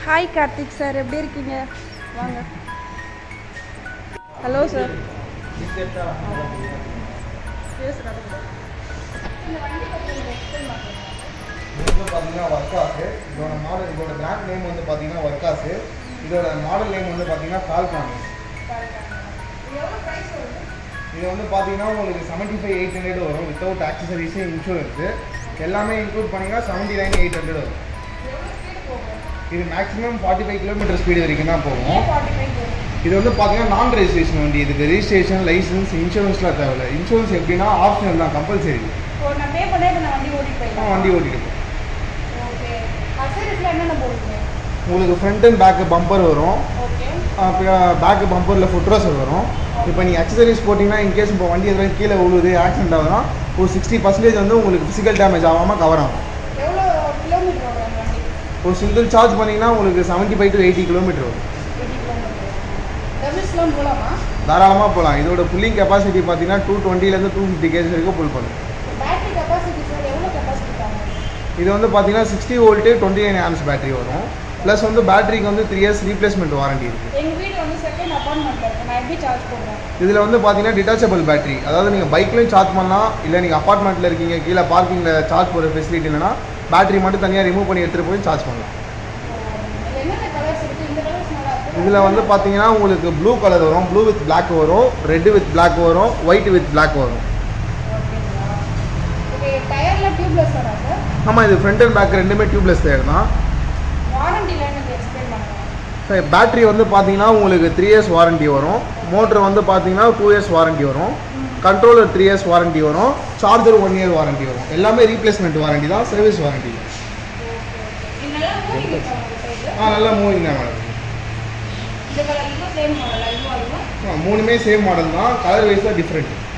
Hi Karthik sir எப்படி இருக்கீங்க வாங்க ஹலோ சார் இது வந்து பார்த்தீங்கன்னா ஒர்க்காஸு இதோட மாடல் இதோட பிராண்ட் நேம் வந்து பார்த்தீங்கன்னா ஒர்க்காஸு இதோட மாடல் நேம் வந்து பார்த்தீங்கன்னா ஃபால்கான் இது வந்து பார்த்தீங்கன்னா உங்களுக்கு செவன்ட்டி ஃபைவ் எயிட் ஹண்ட்ரட் வரும் வித்தவுட் ஆக்சசரிஸு இன்சூரன்ஸு எல்லாமே இன்க்ளூட் பண்ணிங்கன்னா செவன்ட்டி நைன் எயிட் ஹண்ட்ரட் வரும் இது maximum forty five kilometre speed வரைக்கும் தான் போகும் இது வந்து பார்த்தீங்கன்னா நான் ரெஜிஸ்ட்ரேஷன் வண்டி இதுக்கு ரெஜிஸ்ட்ரேஷன் லைசன்ஸ் இன்சூரன்ஸ்லாம் தேவையில்ல இன்சூரன்ஸ் எப்படின்னா ஆப்ஷனல் தான் கம்பல்சரி இப்போ நான் பே பண்ணே இப்போ நான் வண்டி ஓட்டிட்டு போயிடலாம் வண்டி ஓட்டிட்டு போ. ஓகே அசரிஸில் என்னென்ன போடுங்க உங்களுக்கு ஃப்ரண்ட் அண்ட் பேக்கு பம்பர் வரும் ஓகே பேக்கு பம்பரில் ஃபுட்ரோசர் வரும் இப்போ நீங்கள் அக்சசரிஸ் போட்டிங்கன்னா இன்கேஸ் இப்போ வண்டி எதுவும் கீழே விழுது ஆக்சிடென்ட் ஆகுதுன்னா ஒரு சிக்ஸ்டி பர்சன்டேஜ் வந்து உங்களுக்கு ஃபிசிக்கல் டேமேஜ் ஆகாமல் கவர் ஆகும் எவ்வளோ கிலோமீட்டர் வரும் அந்த வண்டி ஒரு சிங்கிள் சார்ஜ் பண்ணிங்கன்னா உங்களுக்கு seventy five to eighty kilometre வரும் எயிட்டி கிலோமீட்டர் டபுள்ஸ்லாம் போகலாமா தாராளமாக போகலாம் இதோட புல்லிங் கெப்பாசிட்டி பார்த்தீங்கன்னா டூ டுவெண்ட்டிலேருந்து டூ ஃபிஃப்டி கேஜ் வரைக்கும் புல் பண்ணும் பேட்டரி கெப்பாசிட்டி சார் எவ்வளோ கெப்பாசிட்டி தாங்க இது வந்து பார்த்தீங்கன்னா sixty volt twenty nine amps battery வரும் ப்ளஸ் வந்து பேட்டரிக்கு வந்து த்ரீ இயர்ஸ் ரீப்ளேஸ்மெண்ட் வாரண்டி இருக்குது எங்கள் வீடு வந்து செகண்ட் அப்பார்ட்மெண்ட்டில் இருக்கு நான் எப்படி சார்ஜ் பண்ணுறேன் இதில் வந்து பார்த்தீங்கன்னா டிட்டாச்சபிள் பேட்டரி அதாவது நீங்கள் பைக்லையும் சார்ஜ் பண்ணலாம் இல்லை நீங்கள் அப்பார்ட்மெண்ட்டில் இருக்கீங்க கீழே பார்க்கிங்கில் சார்ஜ் போகிற ஃபெசிலிட்டி இல்லைன்னா பேட்டரி மட்டும் தனியாக ரிமூவ் பண்ணி எடுத்துகிட்டு போய் சார்ஜ் பண்ணலாம் இதில் என்னென்ன கலர்ஸ் இருக்குது இந்த கலர்ஸ் நல்லா இருக்கு இதில் வந்து பார்த்தீங்கன்னா உங்களுக்கு ப்ளூ கலர் வரும் ப்ளூ வித் Black வரும் ரெட் வித் Black வரும் ஒயிட் வித் Black வரும் ஓகேங்களா ஓகே டயரில் டியூப்லெஸ் வரா சார் ஆமாம் இது ஃப்ரண்ட் அண்ட் பேக் ரெண்டுமே டியூப்லெஸ் டயர் தான் வாரண்டியில் எனக்கு எக்ஸ்பிளைன் பண்ணுங்கள் பேட்டரி வந்து பார்த்தீங்கன்னா உங்களுக்கு த்ரீ இயர்ஸ் வாரண்டி வரும் மோட்ரு வந்து பார்த்தீங்கன்னா டூ இயர்ஸ் வாரண்டி வரும் கண்ட்ரோலர் த்ரீ இயர்ஸ் வாரண்டி வரும் சார்ஜர் ஒன் இயர் வாரண்டி வரும் எல்லாமே ரீப்ளேஸ்மெண்ட் வாரண்டி தான் சர்வீஸ் வாரண்டி இதெல்லாம் மூவிங் இருக்கா உங்கள் சைடு ஆ நல்லா மூவிங் தான் மேடம் இந்த கலர் இதுவும் சேம் மாடலா இதுவும் அதுவும் ஆ, மூணுமே சேம் மாடல் தான் கலர் வைஸ் தான் டிஃப்ரெண்ட்